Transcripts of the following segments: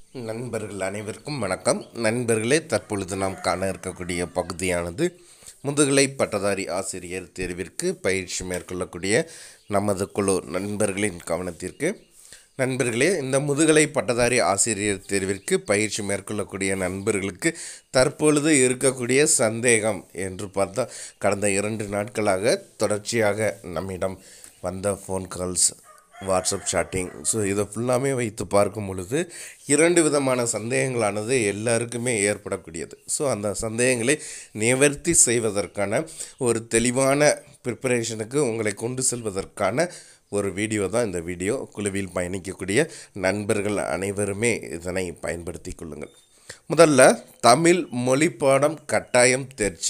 நண்பர்கள் அனைவருக்கும் வணக்கம் நண்பர்களே தற்பொழுது நாம் காண இருக்கக்கூடிய பகுதியானது முதுகலை பட்டதாரி ஆசிரியர் தேர்விற்கு பயிற்சி மேற்கொள்ளக்கூடிய நமது குழு நண்பர்களின் கவனத்திற்கு நண்பர்களே இந்த முதுகலை பட்டதாரி ஆசிரியர் தேர்விற்கு பயிற்சி மேற்கொள்ளக்கூடிய நண்பர்களுக்கு தற்பொழுது இருக்கக்கூடிய சந்தேகம் என்று பார்த்தா கடந்த இரண்டு நாட்களாக தொடர்ச்சியாக நம்மிடம் வந்த phone calls WhatsApp chatting so இதை ஃபுல்லாமே வைத்து பார்க்கும் பொழுது இரண்டு விதமான சந்தேகங்களானது எல்லாருக்குமே ஏற்படக்கூடியது ஸோ அந்த சந்தேகங்களை நிவர்த்தி செய்வதற்கான ஒரு தெளிவான ப்ரிப்பரேஷனுக்கு உங்களை கொண்டு செல்வதற்கான ஒரு வீடியோ தான் இந்த வீடியோ குழுவில் பயணிக்கக்கூடிய நண்பர்கள் அனைவருமே இதனை பயன்படுத்தி கொள்ளுங்கள் முதல்ல தமிழ் மொழிப்பாடம் கட்டாயம் தேர்ச்சி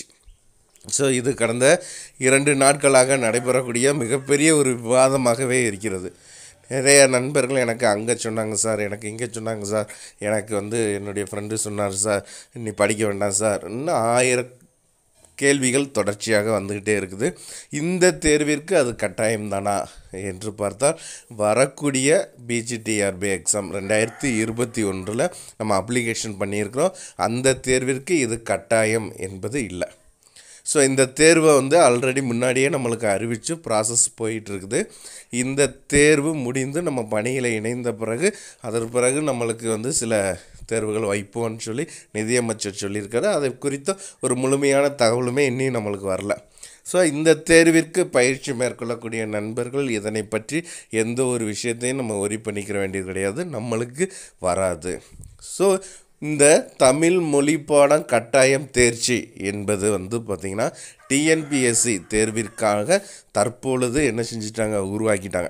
ஸோ இது கடந்த இரண்டு நாட்களாக நடைபெறக்கூடிய மிகப்பெரிய ஒரு விவாதமாகவே இருக்கிறது நிறைய நண்பர்கள் எனக்கு அங்கே சொன்னாங்க சார் எனக்கு இங்கே சொன்னாங்க சார் எனக்கு வந்து என்னுடைய ஃப்ரெண்டு சொன்னார் சார் நீ படிக்க வேண்டாம் சார் இன்னும் ஆயிரம் கேள்விகள் தொடர்ச்சியாக வந்துக்கிட்டே இருக்குது இந்த தேர்விற்கு அது கட்டாயம்தானா என்று பார்த்தால் வரக்கூடிய பிஜிடிஆர்பி எக்ஸாம் ரெண்டாயிரத்தி இருபத்தி ஒன்றில் நம்ம அப்ளிகேஷன் பண்ணியிருக்கிறோம் அந்த தேர்விற்கு இது கட்டாயம் என்பது இல்லை ஸோ இந்த தேர்வை வந்து ஆல்ரெடி முன்னாடியே நம்மளுக்கு அறிவித்து ப்ராசஸ் போயிட்டுருக்குது இந்த தேர்வு முடிந்து நம்ம பணியில் இணைந்த பிறகு அதற்கு பிறகு நம்மளுக்கு வந்து சில தேர்வுகள் வைப்போம்னு சொல்லி நிதியமைச்சர் சொல்லியிருக்காரு அதை குறித்த ஒரு முழுமையான தகவலுமே இன்னும் நம்மளுக்கு வரல ஸோ இந்த தேர்விற்கு பயிற்சி மேற்கொள்ளக்கூடிய நண்பர்கள் இதனை பற்றி எந்த ஒரு விஷயத்தையும் நம்ம ஒரி பண்ணிக்கிற வேண்டியது கிடையாது நம்மளுக்கு வராது ஸோ இந்த தமிழ் மொழி பாடம் கட்டாயம் தேர்ச்சி என்பது வந்து பார்த்திங்கன்னா டிஎன்பிஎஸ்சி தேர்விற்காக தற்பொழுது என்ன செஞ்சிட்டாங்க உருவாக்கிட்டாங்க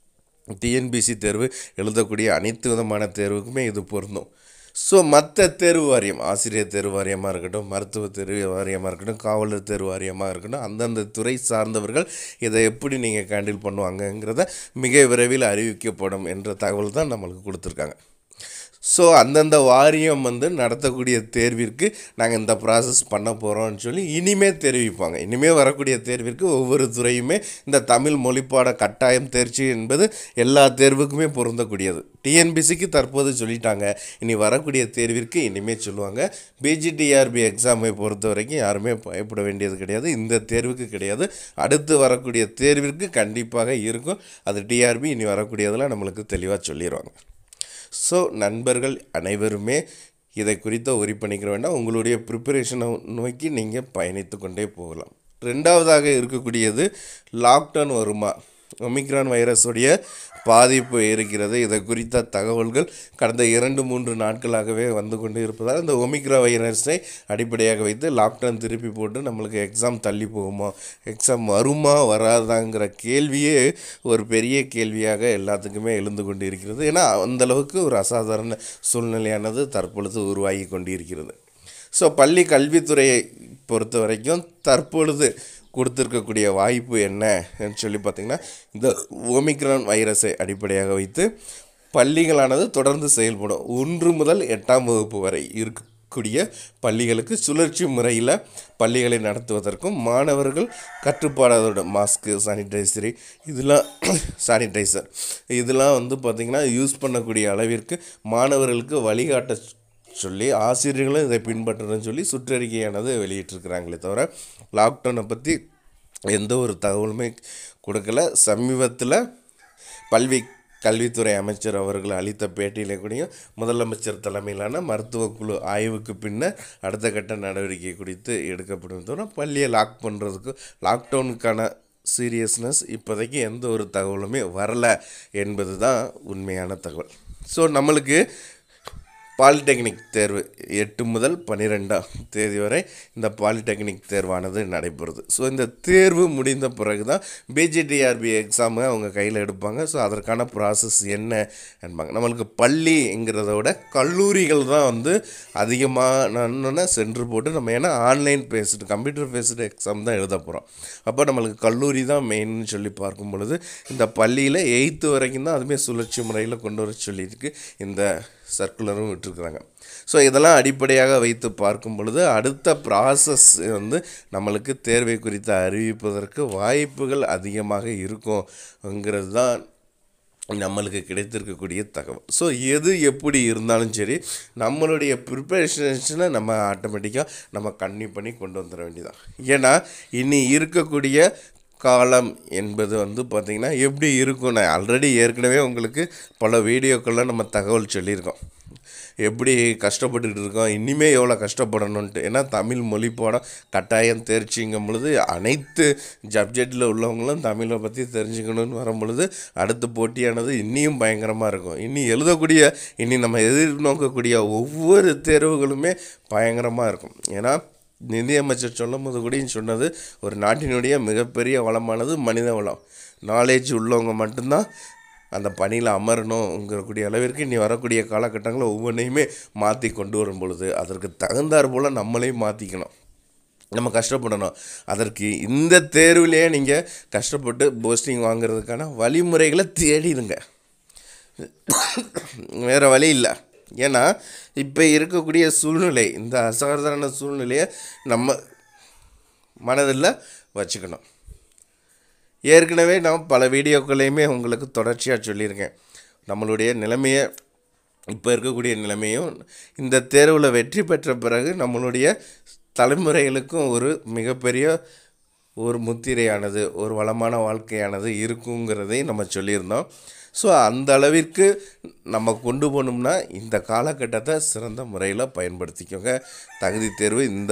டிஎன்பிசி தேர்வு எழுதக்கூடிய அனைத்து விதமான தேர்வுக்குமே இது பொருந்தும் ஸோ மற்ற தேர்வு வாரியம் ஆசிரியர் தேர்வு வாரியமாக இருக்கட்டும் மருத்துவ தேர்வு வாரியமாக இருக்கட்டும் காவலர் தேர்வு வாரியமாக இருக்கட்டும் அந்தந்த துறை சார்ந்தவர்கள் இதை எப்படி நீங்கள் கேண்டில் பண்ணுவாங்கங்கிறத மிக விரைவில் அறிவிக்கப்படும் என்ற தகவல் தான் நம்மளுக்கு கொடுத்துருக்காங்க ஸோ அந்தந்த வாரியம் வந்து நடத்தக்கூடிய தேர்விற்கு நாங்கள் இந்த ப்ராசஸ் பண்ண போகிறோம்னு சொல்லி இனிமே தெரிவிப்பாங்க இனிமேல் வரக்கூடிய தேர்விற்கு ஒவ்வொரு துறையுமே இந்த தமிழ் மொழிப்பாட கட்டாயம் தேர்ச்சி என்பது எல்லா தேர்வுக்குமே பொருந்தக்கூடியது டிஎன்பிசிக்கு தற்போது சொல்லிட்டாங்க இனி வரக்கூடிய தேர்விற்கு இனிமேல் சொல்லுவாங்க பிஜிடிஆர்பி எக்ஸாமை பொறுத்த வரைக்கும் யாருமே பயப்பட வேண்டியது கிடையாது இந்த தேர்வுக்கு கிடையாது அடுத்து வரக்கூடிய தேர்விற்கு கண்டிப்பாக இருக்கும் அது டிஆர்பி இனி வரக்கூடியதெல்லாம் நம்மளுக்கு தெளிவாக சொல்லிடுவாங்க ஸோ நண்பர்கள் அனைவருமே இதை குறித்த ஒரி பண்ணிக்கிற வேண்டாம் உங்களுடைய ப்ரிப்பரேஷனை நோக்கி நீங்கள் பயணித்து கொண்டே போகலாம் ரெண்டாவதாக இருக்கக்கூடியது லாக்டவுன் வருமா ஒமிக்ரான் வைரஸுடைய பாதிப்பு இருக்கிறது இதை குறித்த தகவல்கள் கடந்த இரண்டு மூன்று நாட்களாகவே வந்து கொண்டு இருப்பதால் இந்த ஒமிக்ரா வைரஸை அடிப்படையாக வைத்து லாக்டவுன் திருப்பி போட்டு நம்மளுக்கு எக்ஸாம் தள்ளி போகுமா எக்ஸாம் வருமா வராதாங்கிற கேள்வியே ஒரு பெரிய கேள்வியாக எல்லாத்துக்குமே எழுந்து கொண்டு இருக்கிறது ஏன்னா அந்தளவுக்கு ஒரு அசாதாரண சூழ்நிலையானது தற்பொழுது உருவாகி கொண்டு இருக்கிறது ஸோ பள்ளி கல்வித்துறையை பொறுத்த வரைக்கும் தற்பொழுது கொடுத்துருக்கக்கூடிய வாய்ப்பு என்னன்னு சொல்லி பார்த்திங்கன்னா இந்த ஓமிக்ரான் வைரஸை அடிப்படையாக வைத்து பள்ளிகளானது தொடர்ந்து செயல்படும் ஒன்று முதல் எட்டாம் வகுப்பு வரை இருக்கக்கூடிய பள்ளிகளுக்கு சுழற்சி முறையில் பள்ளிகளை நடத்துவதற்கும் மாணவர்கள் கட்டுப்பாடோட மாஸ்க்கு சானிடைசரி இதெல்லாம் சானிடைசர் இதெல்லாம் வந்து பார்த்திங்கன்னா யூஸ் பண்ணக்கூடிய அளவிற்கு மாணவர்களுக்கு வழிகாட்ட சொல்லி ஆசிரியர்களும் இதை பின்பற்றணும்னு சொல்லி சுற்றறிக்கையானது வெளியிட்டிருக்கிறாங்களே தவிர லாக்டவுனை பற்றி எந்த ஒரு தகவலுமே கொடுக்கல சமீபத்தில் பல்வி கல்வித்துறை அமைச்சர் அவர்கள் அளித்த பேட்டியிலே கூடயும் முதலமைச்சர் தலைமையிலான மருத்துவ குழு ஆய்வுக்கு பின்னர் அடுத்த கட்ட நடவடிக்கை குறித்து எடுக்கப்படும் தவிர பள்ளியை லாக் பண்ணுறதுக்கு லாக்டவுனுக்கான சீரியஸ்னஸ் இப்போதைக்கு எந்த ஒரு தகவலுமே வரலை என்பது தான் உண்மையான தகவல் ஸோ நம்மளுக்கு பாலிடெக்னிக் தேர்வு எட்டு முதல் பன்னிரெண்டாம் தேதி வரை இந்த பாலிடெக்னிக் தேர்வானது நடைபெறுது ஸோ இந்த தேர்வு முடிந்த பிறகு தான் பிஜிடிஆர்பி எக்ஸாமு அவங்க கையில் எடுப்பாங்க ஸோ அதற்கான ப்ராசஸ் என்ன என்பாங்க நம்மளுக்கு பள்ளிங்கிறத விட கல்லூரிகள் தான் வந்து அதிகமான சென்று போட்டு நம்ம ஏன்னா online based computer based exam தான் எழுத போகிறோம் அப்போ நம்மளுக்கு கல்லூரி தான் மெயின்னு சொல்லி பார்க்கும் பொழுது இந்த பள்ளியில் எயித்து வரைக்கும் தான் அதுவுமே சுழற்சி முறையில் கொண்டு வர சொல்லியிருக்கு இந்த சர்க்குலரும் விட்டுருக்குறாங்க ஸோ இதெல்லாம் அடிப்படையாக வைத்து பார்க்கும் பொழுது அடுத்த ப்ராசஸ் வந்து நம்மளுக்கு தேர்வை குறித்து அறிவிப்பதற்கு வாய்ப்புகள் அதிகமாக இருக்கும்ங்கிறது தான் நம்மளுக்கு கிடைத்திருக்கக்கூடிய தகவல் ஸோ எது எப்படி இருந்தாலும் சரி நம்மளுடைய ப்ரிப்பரேஷனை நம்ம ஆட்டோமேட்டிக்காக நம்ம கன்னியூ பண்ணி கொண்டு வந்துட வேண்டியதான் ஏன்னா இனி இருக்கக்கூடிய காலம் என்பது வந்து பார்த்திங்கன்னா எப்படி இருக்கும் நான் ஆல்ரெடி ஏற்கனவே உங்களுக்கு பல வீடியோக்கள்லாம் நம்ம தகவல் சொல்லியிருக்கோம் எப்படி கஷ்டப்பட்டுக்கிட்டு இருக்கோம் இனிமே எவ்வளோ கஷ்டப்படணுன்ட்டு ஏன்னா தமிழ் மொழி பாடம் கட்டாயம் தேர்ச்சிங்கும் பொழுது அனைத்து சப்ஜெக்டில் உள்ளவங்களும் தமிழை பற்றி தெரிஞ்சுக்கணும்னு வரும் பொழுது அடுத்த போட்டியானது இன்னியும் பயங்கரமாக இருக்கும் இனி எழுதக்கூடிய இனி நம்ம எதிர்நோக்கக்கூடிய ஒவ்வொரு தேர்வுகளுமே பயங்கரமாக இருக்கும் ஏன்னா நிதியமைச்சர் சொல்லும் போது கூட சொன்னது ஒரு நாட்டினுடைய மிகப்பெரிய வளமானது மனித வளம் நாலேஜ் உள்ளவங்க மட்டும்தான் அந்த பணியில் அமரணுங்கிறக்கூடிய அளவிற்கு இனி வரக்கூடிய காலகட்டங்களில் ஒவ்வொன்றையுமே மாற்றி கொண்டு வரும் பொழுது அதற்கு தகுந்தாற் போல் நம்மளையும் மாற்றிக்கணும் நம்ம கஷ்டப்படணும் அதற்கு இந்த தேர்விலேயே நீங்கள் கஷ்டப்பட்டு போஸ்டிங் வாங்குறதுக்கான வழிமுறைகளை தேடிடுங்க வேறு வழி இல்லை ஏன்னா இப்போ இருக்கக்கூடிய சூழ்நிலை இந்த அசாதாரண சூழ்நிலையை நம்ம மனதில் வச்சுக்கணும் ஏற்கனவே நான் பல வீடியோக்களையுமே உங்களுக்கு தொடர்ச்சியாக சொல்லியிருக்கேன் நம்மளுடைய நிலைமையை இப்போ இருக்கக்கூடிய நிலைமையும் இந்த தேர்வில் வெற்றி பெற்ற பிறகு நம்மளுடைய தலைமுறைகளுக்கும் ஒரு மிகப்பெரிய ஒரு முத்திரையானது ஒரு வளமான வாழ்க்கையானது இருக்குங்கிறதையும் நம்ம சொல்லியிருந்தோம் ஸோ அந்த அளவிற்கு நம்ம கொண்டு போகணும்னா இந்த காலகட்டத்தை சிறந்த முறையில் பயன்படுத்திக்கோங்க தகுதி தேர்வு இந்த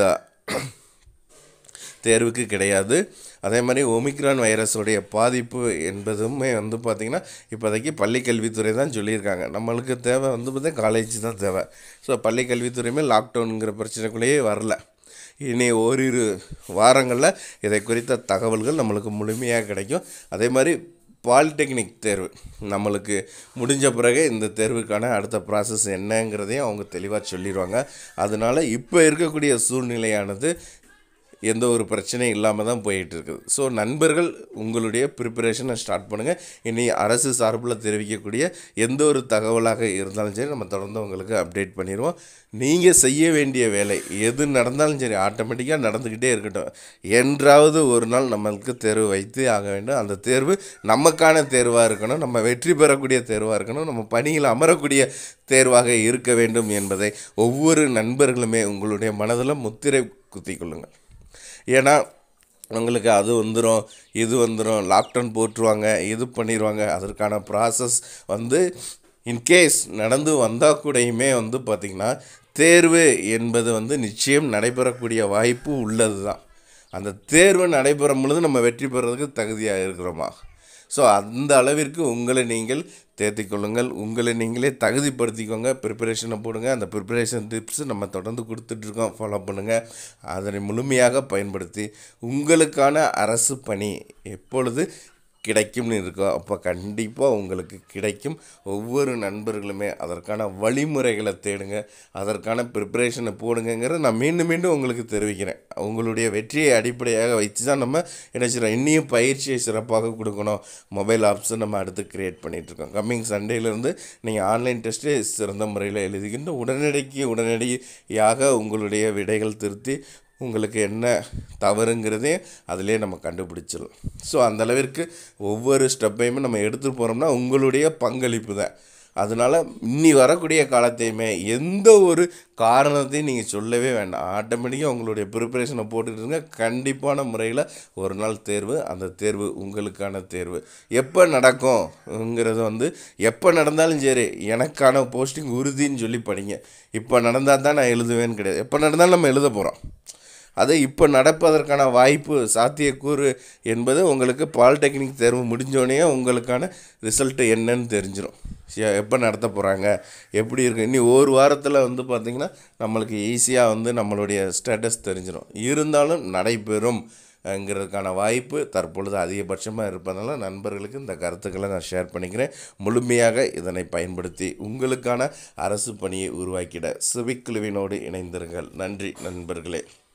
தேர்வுக்கு கிடையாது அதே மாதிரி ஒமிக்ரான் வைரஸோடைய பாதிப்பு என்பதுமே வந்து பார்த்திங்கன்னா இப்போதைக்கு பள்ளி கல்வித்துறை தான் சொல்லியிருக்காங்க நம்மளுக்கு தேவை வந்து பார்த்தா காலேஜ் தான் தேவை ஸோ பள்ளி கல்வித்துறையுமே லாக்டவுனுங்கிற பிரச்சனைக்குள்ளேயே வரல இனி ஓரிரு வாரங்களில் இதை குறித்த தகவல்கள் நம்மளுக்கு முழுமையாக கிடைக்கும் அதே மாதிரி பாலிடெக்னிக் தேர்வு நம்மளுக்கு முடிஞ்ச பிறகு இந்த தேர்வுக்கான அடுத்த ப்ராசஸ் என்னங்கிறதையும் அவங்க தெளிவாக சொல்லிடுவாங்க அதனால் இப்போ இருக்கக்கூடிய சூழ்நிலையானது எந்த ஒரு பிரச்சனையும் இல்லாமல் தான் போயிட்டு இருக்குது ஸோ நண்பர்கள் உங்களுடைய ப்ரிப்பரேஷனை ஸ்டார்ட் பண்ணுங்கள் இனி அரசு சார்பில் தெரிவிக்கக்கூடிய எந்த ஒரு தகவலாக இருந்தாலும் சரி நம்ம தொடர்ந்து உங்களுக்கு அப்டேட் பண்ணிடுவோம் நீங்கள் செய்ய வேண்டிய வேலை எது நடந்தாலும் சரி ஆட்டோமேட்டிக்காக நடந்துக்கிட்டே இருக்கட்டும் என்றாவது ஒரு நாள் நம்மளுக்கு தேர்வு வைத்து ஆக வேண்டும் அந்த தேர்வு நமக்கான தேர்வாக இருக்கணும் நம்ம வெற்றி பெறக்கூடிய தேர்வாக இருக்கணும் நம்ம பணியில் அமரக்கூடிய தேர்வாக இருக்க வேண்டும் என்பதை ஒவ்வொரு நண்பர்களுமே உங்களுடைய மனதில் முத்திரை குத்திக் கொள்ளுங்கள் ஏன்னா உங்களுக்கு அது வந்துடும் இது வந்துடும் லாக்டவுன் போட்டுருவாங்க இது பண்ணிடுவாங்க அதற்கான ப்ராசஸ் வந்து இன்கேஸ் நடந்து வந்தால் கூடயுமே வந்து பார்த்திங்கன்னா தேர்வு என்பது வந்து நிச்சயம் நடைபெறக்கூடிய வாய்ப்பு உள்ளது தான் அந்த தேர்வு நடைபெறும் பொழுது நம்ம வெற்றி பெறதுக்கு தகுதியாக இருக்கிறோமா ஸோ அந்த அளவிற்கு உங்களை நீங்கள் தேர்த்திக் கொள்ளுங்கள் உங்களை நீங்களே தகுதிப்படுத்திக்கோங்க ப்ரிப்பரேஷனை போடுங்க அந்த ப்ரிப்பரேஷன் டிப்ஸ் நம்ம தொடர்ந்து கொடுத்துட்ருக்கோம் ஃபாலோ பண்ணுங்கள் அதனை முழுமையாக பயன்படுத்தி உங்களுக்கான அரசு பணி எப்பொழுது கிடைக்கும்னு இருக்கோ அப்போ கண்டிப்பாக உங்களுக்கு கிடைக்கும் ஒவ்வொரு நண்பர்களுமே அதற்கான வழிமுறைகளை தேடுங்க அதற்கான ப்ரிப்பரேஷனை போடுங்கங்கிறத நான் மீண்டும் மீண்டும் உங்களுக்கு தெரிவிக்கிறேன் உங்களுடைய வெற்றியை அடிப்படையாக வச்சு தான் நம்ம என்ன செய்கிறோம் இன்னியும் பயிற்சியை சிறப்பாக கொடுக்கணும் மொபைல் ஆப்ஸை நம்ம அடுத்து க்ரியேட் பண்ணிகிட்ருக்கோம் கம்மிங் சண்டேலேருந்து நீங்கள் ஆன்லைன் டெஸ்ட்டே சிறந்த முறையில் எழுதுகின்ற உடனடிக்கு உடனடியாக உங்களுடைய விடைகள் திருத்தி உங்களுக்கு என்ன தவறுங்கிறதையும் அதிலே நம்ம கண்டுபிடிச்சிடலாம் ஸோ அந்த அளவிற்கு ஒவ்வொரு ஸ்டெப்பையுமே நம்ம எடுத்துகிட்டு போகிறோம்னா உங்களுடைய பங்களிப்பு தான் அதனால் இன்னி வரக்கூடிய காலத்தையுமே எந்த ஒரு காரணத்தையும் நீங்கள் சொல்லவே வேண்டாம் ஆட்டோமேட்டிக்காக உங்களுடைய ப்ரிப்பரேஷனை போட்டுக்கிட்டுருங்க கண்டிப்பான முறையில் ஒரு நாள் தேர்வு அந்த தேர்வு உங்களுக்கான தேர்வு எப்போ நடக்கும்ங்கிறது வந்து எப்போ நடந்தாலும் சரி எனக்கான போஸ்டிங் உறுதின்னு சொல்லி படிங்க இப்போ நடந்தால் தான் நான் எழுதுவேன்னு கிடையாது எப்போ நடந்தாலும் நம்ம எழுத போகிறோம் அது இப்போ நடப்பதற்கான வாய்ப்பு சாத்தியக்கூறு என்பது உங்களுக்கு பாலிடெக்னிக் தேர்வு முடிஞ்சோடனே உங்களுக்கான ரிசல்ட்டு என்னன்னு தெரிஞ்சிடும் எப்போ நடத்த போகிறாங்க எப்படி இருக்கு இனி ஒரு வாரத்தில் வந்து பார்த்திங்கன்னா நம்மளுக்கு ஈஸியாக வந்து நம்மளுடைய ஸ்டேட்டஸ் தெரிஞ்சிடும் இருந்தாலும் நடைபெறும் ங்கிறதுக்கான வாய்ப்பு தற்பொழுது அதிகபட்சமாக இருப்பதனால நண்பர்களுக்கு இந்த கருத்துக்களை நான் ஷேர் பண்ணிக்கிறேன் முழுமையாக இதனை பயன்படுத்தி உங்களுக்கான அரசு பணியை உருவாக்கிட சிவிக் குழுவினோடு இணைந்திருங்கள் நன்றி நண்பர்களே